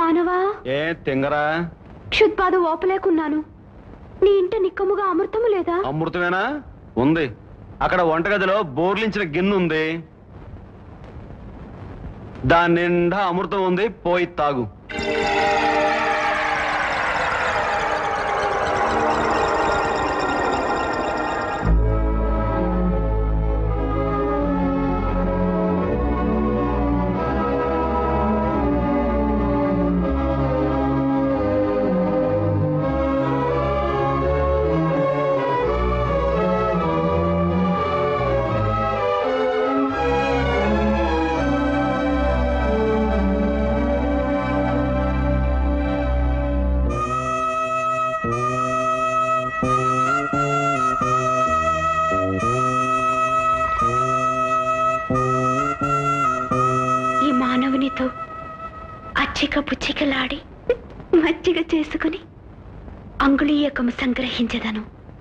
మానవా ఏ తింగరా క్షుద్బాధ ఓపలేకున్నాను నీ ఇంట నిక్కముగా అమృతము లేదా అమృతమేనా ఉంది అక్కడ వంటగదిలో బోర్లించిన గిన్నె ఉంది దాని నిండా అమృతం ఉంది పోయి తాగు ఈ మానవునితో అచ్చిక పుచ్చికలాడి మజ్జిగ చేసుకుని అంగుళీయకము సంగ్రహించదను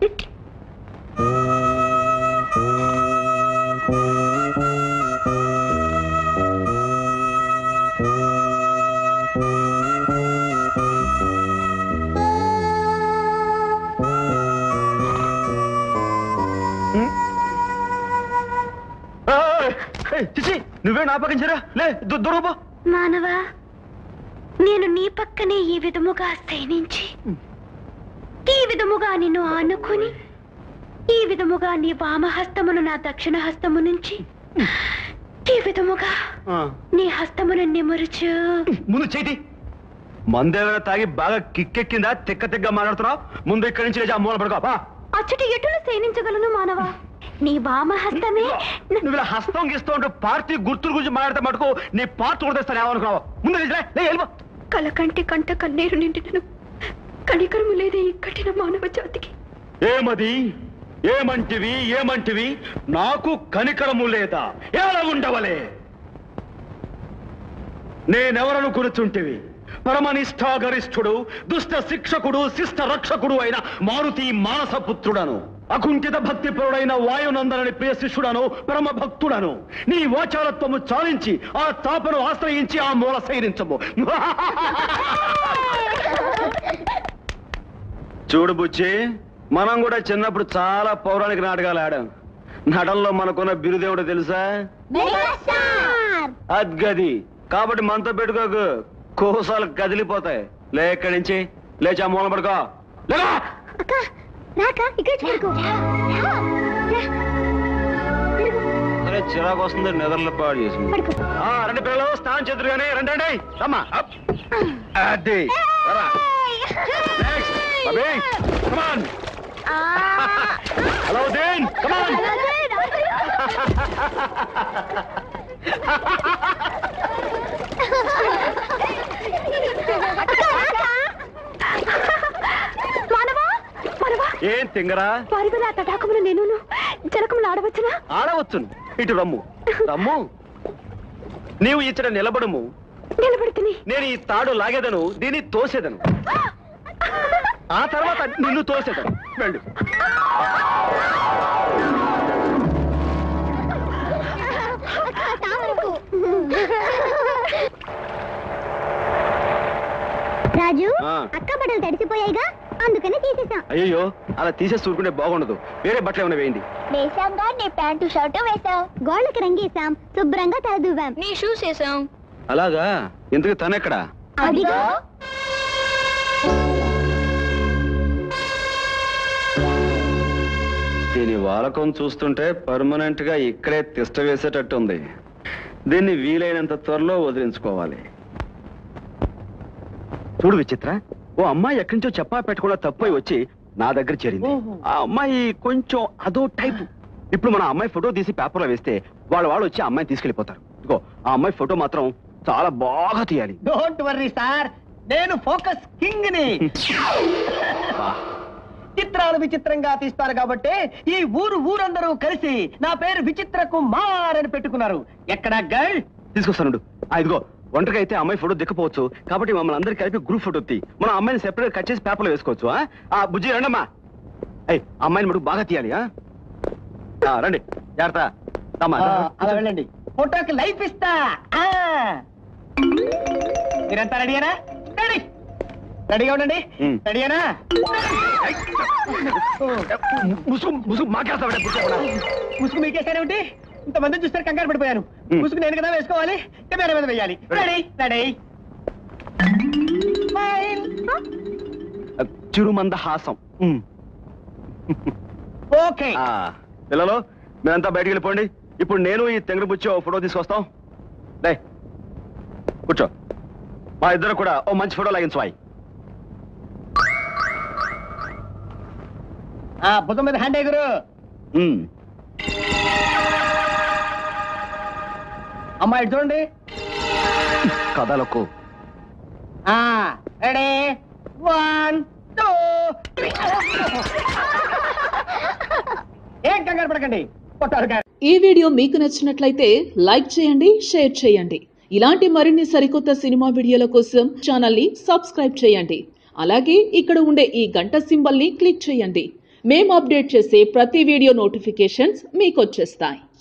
ఏయ్, ఏయ్, చిచి నువ్వే నాపకించరా లే దు- దూరం పో మానవా నేను నీ పక్కనే ఈ విధముగా శయనించి ఈ విధముగా నిన్ను ఆనుకుని ఈ విధముగా నీ వామహస్తమును నా దక్షిణ హస్తము నుంచి ఈ విధముగా ఆ, నీ హస్తమును నిమురుచు ముందు చేతి మందేమైనా తాగి బాగా కిక్కెక్కిందా తిక్క తిగ్గ మాట్లాడుతున్నావు ముందు ఇక్కడి నుంచి లేచి ఆ మూల పడుకో పా. అచ్చటి ఎటులు శయనించగలను మానవా నీ వామహస్తమే న- నువ్వు ఇలా హస్తం గిస్తూ ఉంటూ పార్టీ గుర్తుల గురించి మాట్లాడితే మటుకు నీ పార్టీ కూడా తెస్తాను ఏమనుకున్నావు ముందు లేచి లే, లే, వెళ్ళిపో. కలకంటి కంట కన్నీరు నిండినను కనికరము లేదే ఈ కఠిన మానవ జాతికి ఏమది ఏమంటివి ఏమంటివి నాకు కనికరము లేదా ఎలా ఉండవలే నేనెవరను కూర్చుంటివి పరమనిష్టాగరిష్ఠుడు దుష్ట శిక్షకుడు శిష్ట రక్షకుడు అయిన మారుతి మానసపుత్రుడను అకుంఠిత భక్తిపరుడైన వాయునందనని ప్రియ శిష్యుడను పరమ భక్తుడను నీ వాచారత్వము చాలించి ఆ తాపను ఆశ్రయించి ఆ మూల సైరించము చూడు బుజ్జి మనం కూడా చిన్నప్పుడు చాలా పౌరాణిక నాటకాలు ఆడాం నటనలో మనకున్న బిరుదేవుడు తెలుసా అద్గది కాబట్టి మనతో పెట్టుకోకు కోసాలు కదిలిపోతాయి లే ఇక్కడి నుంచి లేచి ఆ మూల పడుకో లేరా! అక్క రాక ఇక్కడ చూడుకో సరే చిరాకు వస్తుంది నిద్రలో పాడు చేసింది ఆ, రండి పిల్లలు స్నానం చేద్దరు కానీ రండి రండి రమ్మా అప్. అది రా. Next. Bobby, come on. Alauddin, come on. మానవా మానవా ఏం తింగరా వారిగా తటాకములు నేను జలకములు ఆడవచ్చునా ఆడవచ్చును ఇటు రమ్ము రమ్ము నీవు ఇచ్చట నిలబడము నిలబడుతుని నేను ఈ తాడు లాగేదను దీన్ని తోసేదను ఆ తర్వాత నిన్ను తోసేదను వెళ్ళు రాజు ఆ. అక్క బట్టలు తడిసిపోయాయిగా అందుకని తీసేసాం అయ్యో అలా తీసేసి ఊరుకుంటే బాగుండదు వేరే బట్టలు ఏమైనా వేయండి వేసాంగా నీ ప్యాంటు షర్టు వేసాం గోళ్ళకి రంగేసాం శుభ్రంగా తలదువ్వాం నీ షూస్ వేసాం అలాగా ఎందుకు తనెక్కడా అదిగో దీని వాలకం చూస్తుంటే పర్మనెంట్ గా ఇక్కడే తిష్ట వేసేటట్టు ఉంది దీన్ని వీలైనంత త్వరలో వదిలించుకోవాలి చూడు విచిత్ర ఓ అమ్మాయి ఎక్కడి నుంచో చెప్పా పెట్టకుండా తప్పై వచ్చి నా దగ్గర చేరింది ఆ అమ్మాయి కొంచెం అదో టైప్ ఇప్పుడు మన అమ్మాయి ఫోటో తీసి పేపర్లో వేస్తే వాళ్ళ వాళ్ళు వచ్చి ఆ అమ్మాయిని తీసుకెళ్లిపోతారు ఇదిగో ఆ అమ్మాయి ఫోటో మాత్రం చాలా బాగా తీయాలి డోంట్ వర్రీ సార్ నేను ఫోకస్ కింగ్ ని బా. చిత్రాలు విచిత్రంగా తీస్తారు కాబట్టి ఈ ఊరు ఊరందరూ కలిసి నా పేరు విచిత్ర కుమార్ అని పెట్టుకున్నారు ఎక్కడ గర్ల్ తీసుకొస్తానుండు ఆ, ఇదిగో ఒంటరిగా అయితే అమ్మాయి ఫోటో దిక్కపోవచ్చు కాబట్టి మమ్మల్ని అందరికి కలిపి గ్రూప్ ఫోటో తీ మన అమ్మాయిని సెపరేట్ కట్ చేసి పేపర్లో వేసుకోవచ్చు ఆ? ఆ బుజ్జి రండమ్మా ఏయ్ అమ్మాయిని మటుకు బాగా తీయాలి ఆ? ఆ, రండి జాగ్రత్త రామ్మా, ఆ, రా. అలా వెళ్ళండి ఫోటోకి లైఫ్ ఇస్తా ఆ. మీరంతా రెడీనా రెడీగా ఉండండి ఉమ్. రెడీనా ముసుగు ముసుగు మాకేస్తాడే ముసుగు మీకేసానేమిటి ఇంతమంది చూస్తారు కంగారు పడిపోయాను ఉమ్. ముసుగు నేను కదా వేసుకోవాలి కెమెరా మీద వేయాలి రెడీ రెడీ స్మైల్. చిరుమంద హాసం ఓకే ఆ, పిల్లలు మీరంతా బయటికి వెళ్ళిపోండి ఇప్పుడు నేను ఈ తెంగర బుచ్చి ఓ ఫోటో తీసుకొస్తాం లే కూర్చో మా ఇద్దరు కూడా ఓ మంచి ఫోటో లాగించవాయి ఆ భుజం మీద హ్యాండ్ గురు ఉమ్. అమ్మాయి ఇటు చూడండి కథలకు ఆ రెడీ వన్ టూ ఏం కంగారు పడకండి కొట్టారు గారు ఈ వీడియో మీకు నచ్చినట్లయితే లైక్ చేయండి షేర్ చేయండి ఇలాంటి మరిన్ని సరికొత్త సినిమా వీడియోల కోసం ఛానల్ ని సబ్స్క్రైబ్ చేయండి అలాగే ఇక్కడ ఉండే ఈ గంట సింబల్ ని క్లిక్ చేయండి మేము అప్డేట్ చేసే ప్రతి వీడియో నోటిఫికేషన్స్ మీకు వచ్చేస్తాయి